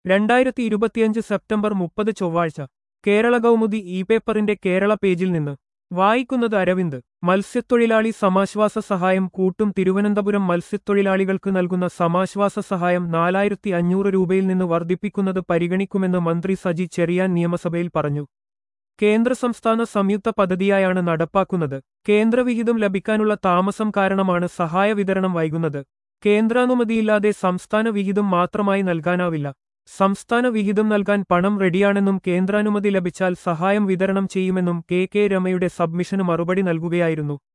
രണ്ടായിരത്തി ഇരുപത്തിയഞ്ച് സെപ്റ്റംബർ മുപ്പത് ചൊവ്വാഴ്ച കേരള കൗമുദി ഇ പേപ്പറിന്റെ കേരള പേജിൽ നിന്ന് വായിക്കുന്നത് അരവിന്ദ് മത്സ്യത്തൊഴിലാളി സമാശ്വാസ സഹായം കൂട്ടും തിരുവനന്തപുരം മത്സ്യത്തൊഴിലാളികൾക്ക് നൽകുന്ന സമാശ്വാസ സഹായം നാലായിരത്തി അഞ്ഞൂറ് രൂപയിൽ നിന്ന് വർദ്ധിപ്പിക്കുന്നത് പരിഗണിക്കുമെന്ന് മന്ത്രി സജി ചെറിയാൻ നിയമസഭയിൽ പറഞ്ഞു കേന്ദ്ര സംസ്ഥാന സംയുക്ത പദ്ധതിയായാണ് നടപ്പാക്കുന്നത് കേന്ദ്രവിഹിതം ലഭിക്കാനുള്ള താമസം കാരണമാണ് സഹായ വിതരണം വൈകുന്നത് കേന്ദ്രാനുമതിയില്ലാതെ സംസ്ഥാന വിഹിതം മാത്രമായി നൽകാനാവില്ല സംസ്ഥാന വിഹിതം നൽകാൻ പണം റെഡിയാണെന്നും കേന്ദ്രാനുമതി ലഭിച്ചാൽ സഹായം വിതരണം ചെയ്യുമെന്നും കെ കെ രമയുടെ സബ്മിഷന് മറുപടി നൽകുകയായിരുന്നു